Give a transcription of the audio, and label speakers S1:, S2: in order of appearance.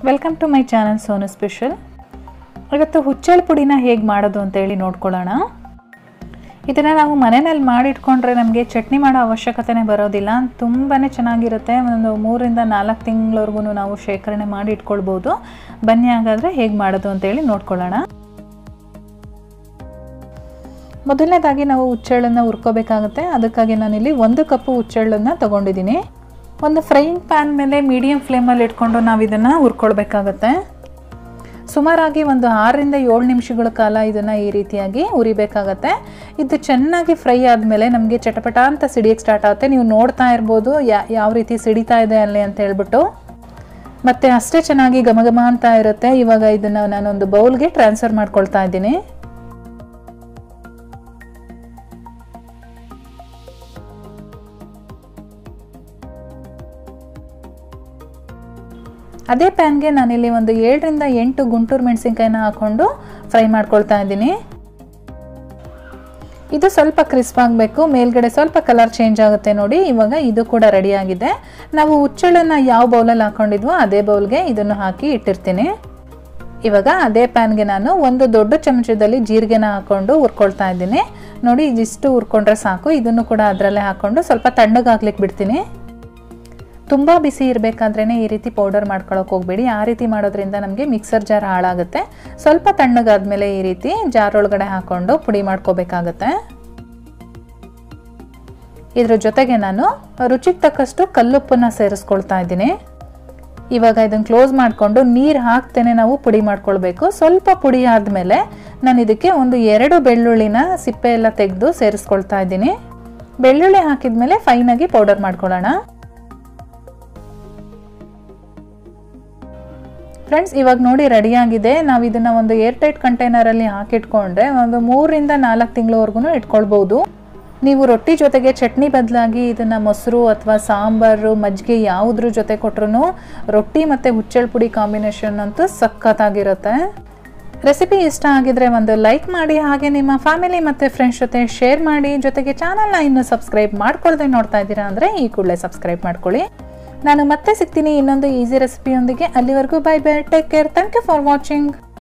S1: welcome to my channel Sonu special ಇವತ್ತು ಹುಚ್ಚಳ ಪುಡಿನ ಹೇಗೆ ಮಾಡೋದು ಅಂತೇಳಿ ನೋಡ್ಕೊಳ್ಳೋಣ ಇದನ್ನು ನಾವು ಮನೆಯಲ್ಲಿ ಮಾಡಿಟ್ಕೊಂಡ್ರೆ ನಮಗೆ ಚಟ್ನಿ ಮಾಡೋ ಅವಶ್ಯಕತೆನೇ ಬರೋದಿಲ್ಲ ತುಂಬಾ ಚೆನ್ನಾಗಿರುತ್ತೆ ಒಂದು ಮೂರಿಂದ ನಾಲ್ಕು ತಿಂಗಳವರೆಗೂ ನಾವು ಶೇಖರಣೆ ಮಾಡಿ ಇಟ್ಕೊಳ್ಬೋದು ಬನ್ನಿ ಹಾಗಾದರೆ ಹೇಗೆ ಮಾಡೋದು ಅಂತೇಳಿ ನೋಡ್ಕೊಳ್ಳೋಣ ಮೊದಲನೇದಾಗಿ ನಾವು ಹುಚ್ಚೆಳ್ಳನ್ನು ಹುರ್ಕೋಬೇಕಾಗುತ್ತೆ ಅದಕ್ಕಾಗಿ ನಾನಿಲ್ಲಿ ಒಂದು ಕಪ್ಪು ಹುಚ್ಚೆಳ್ಳನ್ನು ತೊಗೊಂಡಿದ್ದೀನಿ ಒಂದು ಫ್ರೈಯಿಂಗ್ ಪ್ಯಾನ್ ಮೇಲೆ ಮೀಡಿಯಮ್ ಫ್ಲೇಮಲ್ಲಿ ಇಟ್ಕೊಂಡು ನಾವು ಇದನ್ನು ಹುರ್ಕೊಳ್ಬೇಕಾಗತ್ತೆ ಸುಮಾರಾಗಿ ಒಂದು ಆರರಿಂದ ಏಳು ನಿಮಿಷಗಳ ಕಾಲ ಇದನ್ನು ಈ ರೀತಿಯಾಗಿ ಉರಿಬೇಕಾಗತ್ತೆ ಇದು ಚೆನ್ನಾಗಿ ಫ್ರೈ ಆದಮೇಲೆ ನಮಗೆ ಚಟಪಟ ಅಂತ ಸಿಡಿಯೋಕ್ಕೆ ಸ್ಟಾರ್ಟ್ ಆಗುತ್ತೆ ನೀವು ನೋಡ್ತಾ ಇರ್ಬೋದು ಯಾ ಯಾವ ರೀತಿ ಸಿಡಿತಾ ಇದೆ ಅಲ್ಲಿ ಅಂತ ಹೇಳ್ಬಿಟ್ಟು ಮತ್ತು ಅಷ್ಟೇ ಚೆನ್ನಾಗಿ ಘಮ ಘಮ ಅಂತ ಇರುತ್ತೆ ಇವಾಗ ಇದನ್ನು ನಾನೊಂದು ಬೌಲ್ಗೆ ಟ್ರಾನ್ಸ್ಫರ್ ಮಾಡ್ಕೊಳ್ತಾ ಇದ್ದೀನಿ ಅದೇ ಪ್ಯಾನ್ಗೆ ನಾನಿಲ್ಲಿ ಒಂದು ಏಳರಿಂದ ಎಂಟು ಗುಂಟೂರು ಮೆಣಸಿನ್ಕಾಯಿನ ಹಾಕ್ಕೊಂಡು ಫ್ರೈ ಮಾಡ್ಕೊಳ್ತಾ ಇದ್ದೀನಿ ಇದು ಸ್ವಲ್ಪ ಕ್ರಿಸ್ಪ್ ಆಗಬೇಕು ಮೇಲ್ಗಡೆ ಸ್ವಲ್ಪ ಕಲರ್ ಚೇಂಜ್ ಆಗುತ್ತೆ ನೋಡಿ ಇವಾಗ ಇದು ಕೂಡ ರೆಡಿಯಾಗಿದೆ ನಾವು ಹುಚ್ಚಳನ್ನು ಯಾವ ಬೌಲಲ್ಲಿ ಹಾಕೊಂಡಿದ್ವೋ ಅದೇ ಬೌಲ್ಗೆ ಇದನ್ನು ಹಾಕಿ ಇಟ್ಟಿರ್ತೀನಿ ಇವಾಗ ಅದೇ ಪ್ಯಾನ್ಗೆ ನಾನು ಒಂದು ದೊಡ್ಡ ಚಮಚದಲ್ಲಿ ಜೀರಿಗೆನ ಹಾಕ್ಕೊಂಡು ಹುರ್ಕೊಳ್ತಾ ಇದ್ದೀನಿ ನೋಡಿ ಇದಿಷ್ಟು ಹುರ್ಕೊಂಡ್ರೆ ಸಾಕು ಇದನ್ನು ಕೂಡ ಅದರಲ್ಲೇ ಹಾಕ್ಕೊಂಡು ಸ್ವಲ್ಪ ತಣ್ಣಗಾಗ್ಲಿಕ್ಕೆ ಬಿಡ್ತೀನಿ ತುಂಬ ಬಿಸಿ ಇರಬೇಕಾದ್ರೇ ಈ ರೀತಿ ಪೌಡರ್ ಮಾಡ್ಕೊಳಕ್ಕೆ ಹೋಗಬೇಡಿ ಆ ರೀತಿ ಮಾಡೋದ್ರಿಂದ ನಮಗೆ ಮಿಕ್ಸರ್ ಜಾರ್ ಹಾಳಾಗುತ್ತೆ ಸ್ವಲ್ಪ ತಣ್ಣಗಾದ್ಮೇಲೆ ಈ ರೀತಿ ಜಾರ್ ಒಳಗಡೆ ಹಾಕ್ಕೊಂಡು ಪುಡಿ ಮಾಡ್ಕೋಬೇಕಾಗತ್ತೆ ಇದ್ರ ಜೊತೆಗೆ ನಾನು ರುಚಿಗೆ ತಕ್ಕಷ್ಟು ಕಲ್ಲುಪ್ಪನ್ನ ಸೇರಿಸ್ಕೊಳ್ತಾ ಇದ್ದೀನಿ ಇವಾಗ ಇದನ್ನು ಕ್ಲೋಸ್ ಮಾಡಿಕೊಂಡು ನೀರು ಹಾಕ್ತೇನೆ ನಾವು ಪುಡಿ ಮಾಡ್ಕೊಳ್ಬೇಕು ಸ್ವಲ್ಪ ಪುಡಿ ಆದಮೇಲೆ ನಾನು ಇದಕ್ಕೆ ಒಂದು ಎರಡು ಬೆಳ್ಳುಳ್ಳಿನ ಸಿಪ್ಪೆ ಎಲ್ಲ ತೆಗೆದು ಸೇರಿಸ್ಕೊಳ್ತಾ ಇದ್ದೀನಿ ಬೆಳ್ಳುಳ್ಳಿ ಹಾಕಿದ್ಮೇಲೆ ಫೈನಾಗಿ ಪೌಡರ್ ಮಾಡ್ಕೊಳ್ಳೋಣ ಫ್ರೆಂಡ್ಸ್ ಇವಾಗ ನೋಡಿ ರೆಡಿಯಾಗಿದೆ ನಾವು ಇದನ್ನು ಒಂದು ಏರ್ ಟೈಟ್ ಕಂಟೈನರಲ್ಲಿ ಹಾಕಿಟ್ಕೊಂಡ್ರೆ ಒಂದು ಮೂರಿಂದ ನಾಲ್ಕು ತಿಂಗಳವರೆಗೂ ಇಟ್ಕೊಳ್ಬೋದು ನೀವು ರೊಟ್ಟಿ ಜೊತೆಗೆ ಚಟ್ನಿ ಬದಲಾಗಿ ಇದನ್ನು ಮೊಸರು ಅಥವಾ ಸಾಂಬಾರು ಮಜ್ಜಿಗೆ ಯಾವುದ್ರ ಜೊತೆ ಕೊಟ್ರು ರೊಟ್ಟಿ ಮತ್ತು ಹುಚ್ಚಳ ಪುಡಿ ಕಾಂಬಿನೇಷನ್ ಅಂತೂ ಸಖತ್ತಾಗಿರುತ್ತೆ ರೆಸಿಪಿ ಇಷ್ಟ ಆಗಿದ್ರೆ ಒಂದು ಲೈಕ್ ಮಾಡಿ ಹಾಗೆ ನಿಮ್ಮ ಫ್ಯಾಮಿಲಿ ಮತ್ತು ಫ್ರೆಂಡ್ಸ್ ಜೊತೆ ಶೇರ್ ಮಾಡಿ ಜೊತೆಗೆ ಚಾನಲ್ನ ಇನ್ನೂ ಸಬ್ಸ್ಕ್ರೈಬ್ ಮಾಡ್ಕೊಳ್ದೆ ನೋಡ್ತಾ ಇದ್ದೀರಾ ಅಂದರೆ ಈ ಕೂಡಲೇ ಸಬ್ಸ್ಕ್ರೈಬ್ ಮಾಡ್ಕೊಳ್ಳಿ ನಾನು ಮತ್ತೆ ಸಿಗ್ತೀನಿ ಇನ್ನೊಂದು ಈಸಿ ರೆಸಿಪಿಯೊಂದಿಗೆ ಅಲ್ಲಿವರೆಗೂ bye bye take care thank you for watching